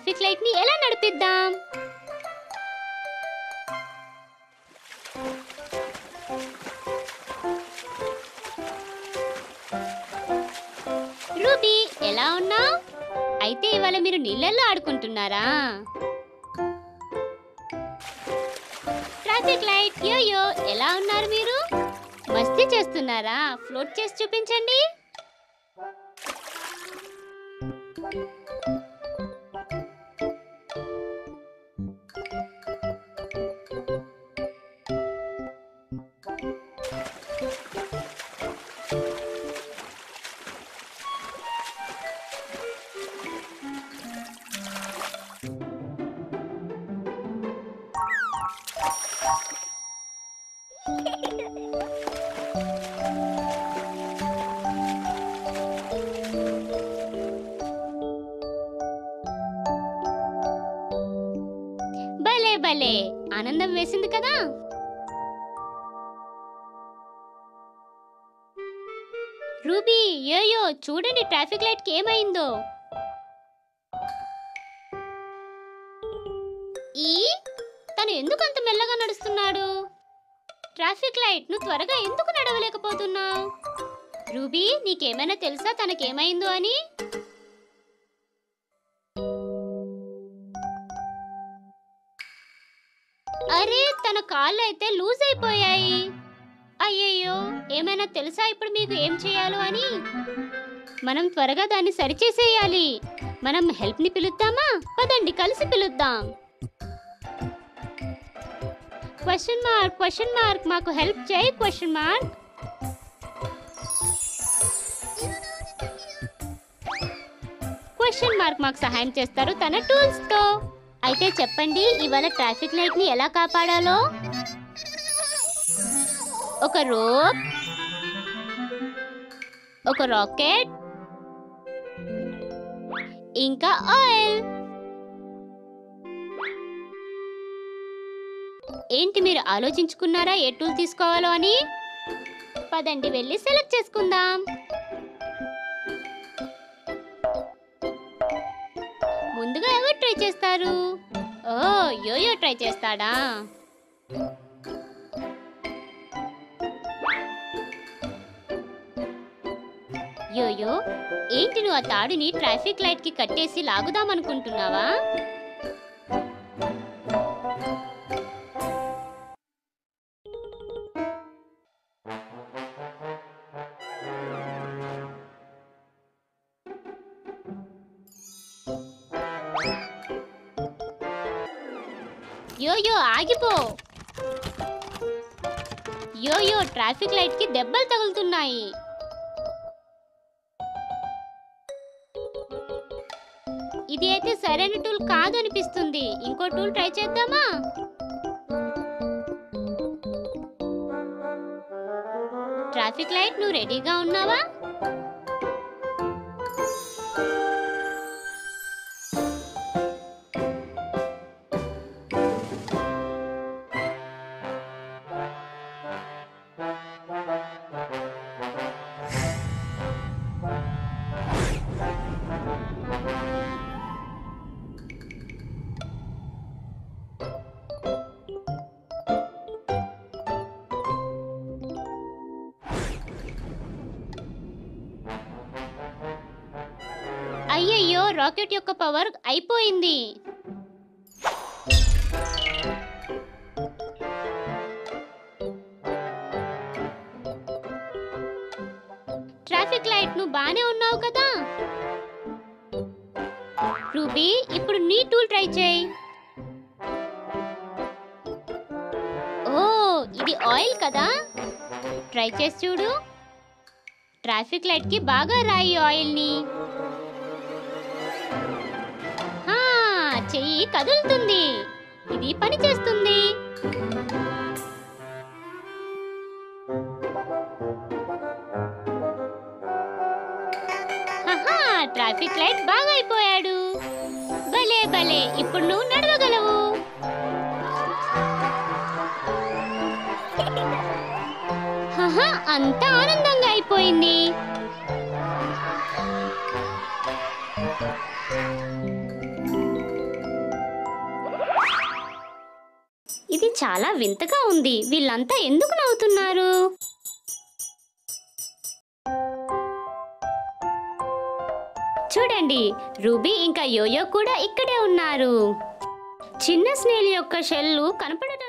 traffic light ని ఎలా నడిపిద్దాం ruby ఎలా ఉన్నావు అయితే ఇవాళ మీరు నీళ్ళల్లో ఆడుకుంటున్నారా ట్రాఫిక్ లైట్ యోయో ఎలా ఉన్నారు మీరు మస్తీ చేస్తున్నారా ఫ్లోట్ చేసి చూపించండి భలే భలే ఆనందం వేసింది కదా రూబీ యోయో చూడండి ట్రాఫిక్ లైట్ కి ఏమైందో ఈ తను ఎందుకు అంత మెల్లగా నడుస్తున్నాడు ట్రాఫిక్ లైట్ ను త్వరగా ఎందుకు నడవలేకపోతున్నావు రూబీ నీకేమైనా తెలుసా తనకేమైందో అని అరే తన కాళ్ళు అయితే లూజ్ అయిపోయాయి అయ్యయ్యో ఏమైనా తెలుసా ఇప్పుడు మీకు ఏం చేయాలో అని మనం త్వరగా దాన్ని సరిచేసేయాలి మనం హెల్ప్ ని పిలుద్దామా పదండి కలిసి పిలుద్దాం క్వశ్చన్ మార్క్ క్వశ్చన్ మార్క్ మాకు హెల్ప్ చేయి క్వశ్చన్ మార్క్ క్వశ్చన్ మార్క్ మాకు సహాయం చేస్తారు తన టూల్స్ తో అయితే చెప్పండి ఇవాళ ట్రాఫిక్ లైట్ ని ఎలా కాపాడాలో ఒక రోప్ ఒక రాకెట్ ఇంకా ఆయిల్ ఏంటి మీరు ఆలోచించుకున్నారా ఏ టూల్ తీసుకోవాలో అని పదండి వెళ్ళి సెలెక్ట్ చేసుకుందాం ముందుగా ఎవరు ట్రై చేస్తారు ఓ యోయో ట్రై చేస్తాడా యోయో ఏంటి నువ్వు ఆ తాడుని ట్రాఫిక్ లైట్ కి కట్టేసి లాగుదాం అనుకుంటున్నావా యోయో ఆగిపో యోయో ట్రాఫిక్ లైట్ కి దెబ్బలు తగులుతున్నాయి ఇది అయితే సరైన టూల్ కాదు అనిపిస్తుంది ఇంకో టూల్ ట్రై చేద్దామా ట్రాఫిక్ లైట్ నువ్వు రెడీగా ఉన్నావా అయ్యయ్యో రాకెట్ యొక్క పవర్ అయిపోయింది ట్రాఫిక్ లైట్ నువ్వు బానే ఉన్నావు కదా రూబీ ఇప్పుడు నీ టూల్ ట్రై చేయి ఓ ఇది ఆయిల్ కదా ట్రై చేసి చూడు ట్రాఫిక్ లైట్ కి బాగా రాయి ఆయిల్ ని ఆ, చెయ్యి కదులుతుంది ఇది పని చేస్తుంది హహా, ట్రాఫిక్ లైట్ బాగా అయిపోయాడు భలే భలే ఇప్పుడు నువ్వు నడవగలవు హహా, అంతా ఆనందంగా అయిపోయింది చాలా వింతగా ఉంది వీళ్ళంతా ఎందుకు నవ్వుతున్నారు చూడండి రూబీ ఇంకా యోయో కూడా ఇక్కడే ఉన్నారు చిన్న స్నేల్ యొక్క షెల్లు కనపడటం